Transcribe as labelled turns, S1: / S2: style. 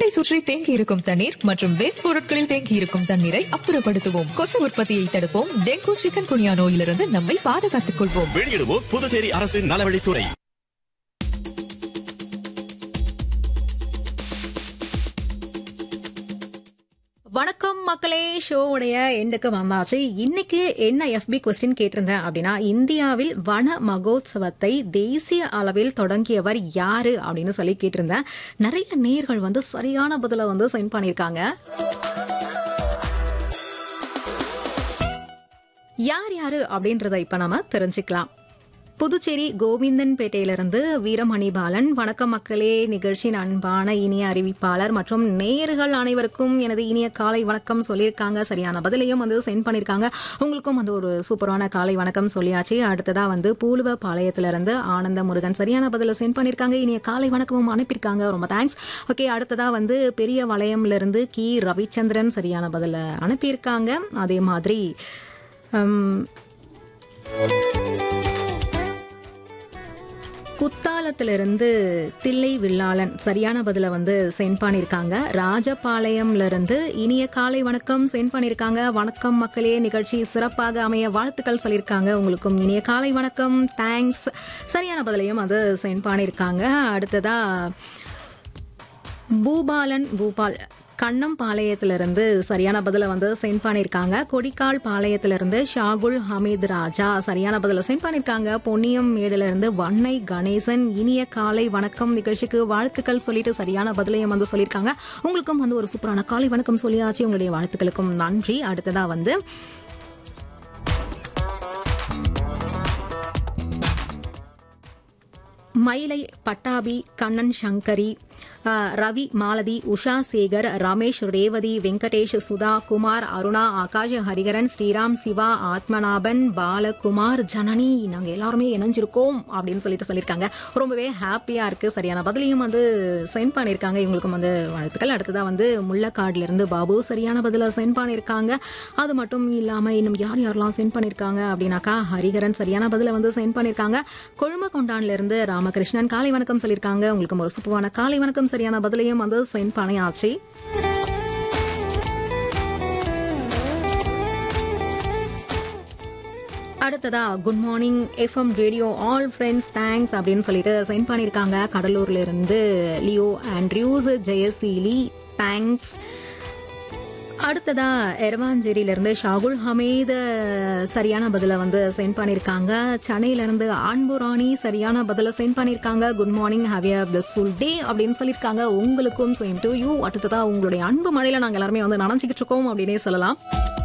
S1: வீட்டை சுற்றி தேங்கி இருக்கும் தண்ணீர் மற்றும் வேஸ்ட் பொருட்களில் தேங்கி இருக்கும் தண்ணீரை அப்புறப்படுத்துவோம் கொசு உற்பத்தியை தடுப்போம் டெங்கு சிக்கன் குனியா நோயிலிருந்து நம்மை பாதுகாத்துக் கொள்வோம்
S2: வெளியிடுவோர் புதுச்சேரி அரசின் நலவழித்துறை
S3: வணக்கம் மக்களே ஷோவுடைய எண்டுக்கு வந்தாச்சு இன்னைக்கு என்ன எஃபி கொஸ்டின் கேட்டிருந்தேன் அப்படின்னா இந்தியாவில் வன மகோத்சவத்தை தேசிய அளவில் தொடங்கியவர் யாரு அப்படின்னு சொல்லி கேட்டிருந்தேன் நிறைய நேர்கள் வந்து சரியான பதில வந்து சென்ட் பண்ணியிருக்காங்க யார் யாரு அப்படின்றத இப்ப நாம தெரிஞ்சுக்கலாம் புதுச்சேரி கோவிந்தன்பேட்டையிலிருந்து வீரமணி பாலன் வணக்கம் மக்களே நிகழ்ச்சியின் அன்பான இனிய அறிவிப்பாளர் மற்றும் நேயர்கள் அனைவருக்கும் எனது இனிய காலை வணக்கம் சொல்லியிருக்காங்க சரியான பதிலையும் வந்து சென்ட் பண்ணியிருக்காங்க உங்களுக்கும் வந்து ஒரு சூப்பரான காலை வணக்கம் சொல்லியாச்சு அடுத்ததா வந்து பூலுவ பாளையத்திலிருந்து ஆனந்த முருகன் சரியான பதில சென்ட் பண்ணியிருக்காங்க இனிய காலை வணக்கமும் அனுப்பியிருக்காங்க ரொம்ப தேங்க்ஸ் ஓகே அடுத்ததா வந்து பெரிய வளையம்ல இருந்து கி ரவிச்சந்திரன் சரியான பதில அனுப்பியிருக்காங்க அதே மாதிரி ஹம், குத்தாலத்திலிருந்து தில்லை வில்லாளன் சரியான பதில வந்து சென்ட் பண்ணியிருக்காங்க ராஜபாளையம்ல இருந்து இனிய காலை வணக்கம் சென்ட் பண்ணியிருக்காங்க வணக்கம் மக்களே நிகழ்ச்சி சிறப்பாக அமைய வாழ்த்துக்கள் சொல்லியிருக்காங்க உங்களுக்கும் இனிய காலை வணக்கம் தேங்க்ஸ் சரியான பதிலையும் அது சென்ட் பண்ணியிருக்காங்க அடுத்ததா பூபாலன் பூபால் கண்ணம் பாளையத்திலிருந்து சரியான பதில வந்து சென்ட் பண்ணியிருக்காங்க கொடிக்கால் பாளையத்திலிருந்து ஷாகுல் ஹமீத் ராஜா சரியான பதில சென்ட் பண்ணியிருக்காங்க பொன்னியம் மேடுல இருந்து வண்ணை கணேசன் இனிய காலை வணக்கம் நிகழ்ச்சிக்கு வாழ்த்துக்கள் சொல்லிட்டு சரியான பதிலையும் வந்து சொல்லியிருக்காங்க உங்களுக்கும் வந்து ஒரு சூப்பரான காலை வணக்கம் சொல்லியாச்சு உங்களுடைய வாழ்த்துக்களுக்கும் நன்றி அடுத்ததா வந்து மயிலை பட்டாபி கண்ணன் சங்கரி அஹ், ரவி மாலதி உஷா சேகர் ரமேஷ் ரேவதி வெங்கடேஷ் சுதா குமார் அருணா ஆகாஷ் ஹரிகரன் ஸ்ரீராம் சிவா ஆத்மநாபன் பாலகுமார் ஜனனி நாங்க எல்லாருமே இணைஞ்சிருக்கோம் அப்படின்னு சொல்லிட்டு சொல்லியிருக்காங்க ரொம்பவே ஹாப்பியா இருக்கு சரியான பதிலையும் வந்து சென்ட் பண்ணியிருக்காங்க இவங்களுக்கும் வந்து வாழ்த்துக்கள் அடுத்ததா வந்து முள்ளக்காடுல இருந்து பாபு சரியான பதில சென்ட் பண்ணியிருக்காங்க அது மட்டும் இல்லாம இன்னும் யார் யாரெல்லாம் சென்ட் பண்ணியிருக்காங்க அப்படின்னாக்கா ஹரிகரன் சரியான பதில வந்து சென்ட் பண்ணியிருக்காங்க கொழுமக்கொண்டான்ல இருந்து ராமகிருஷ்ணன் காலை வணக்கம் சொல்லியிருக்காங்க உங்களுக்கு ஒரு சூப்பரான காலை வணக்கம் சரியான பதிலையும் வந்து சென்ட் பண்ணியாச்சு அடுத்ததா good morning FM radio all friends thanks அப்படின்னு சொல்லிட்டு சென்ட் பண்ணியிருக்காங்க கடலூர்ல இருந்து லியோ ஆண்ட்ரியூஸ் ஜெயசீலி தேங்க்ஸ் அடுத்ததா எரவாஞ்சேரியில இருந்து ஷாகுல் ஹமீத் சரியான பதில வந்து சென்ட் பண்ணிருக்காங்க சென்னையில இருந்து அன்புராணி சரியான பதில சென்ட் பண்ணிருக்காங்க good morning have a blissful day அப்படின்னு சொல்லியிருக்காங்க உங்களுக்கும் சேம் டு யூ அடுத்ததா உங்களுடைய அன்பு மழையில நாங்க எல்லாருமே வந்து நனைஞ்சிக்கிட்டு இருக்கோம் அப்படின்னே சொல்லலாம்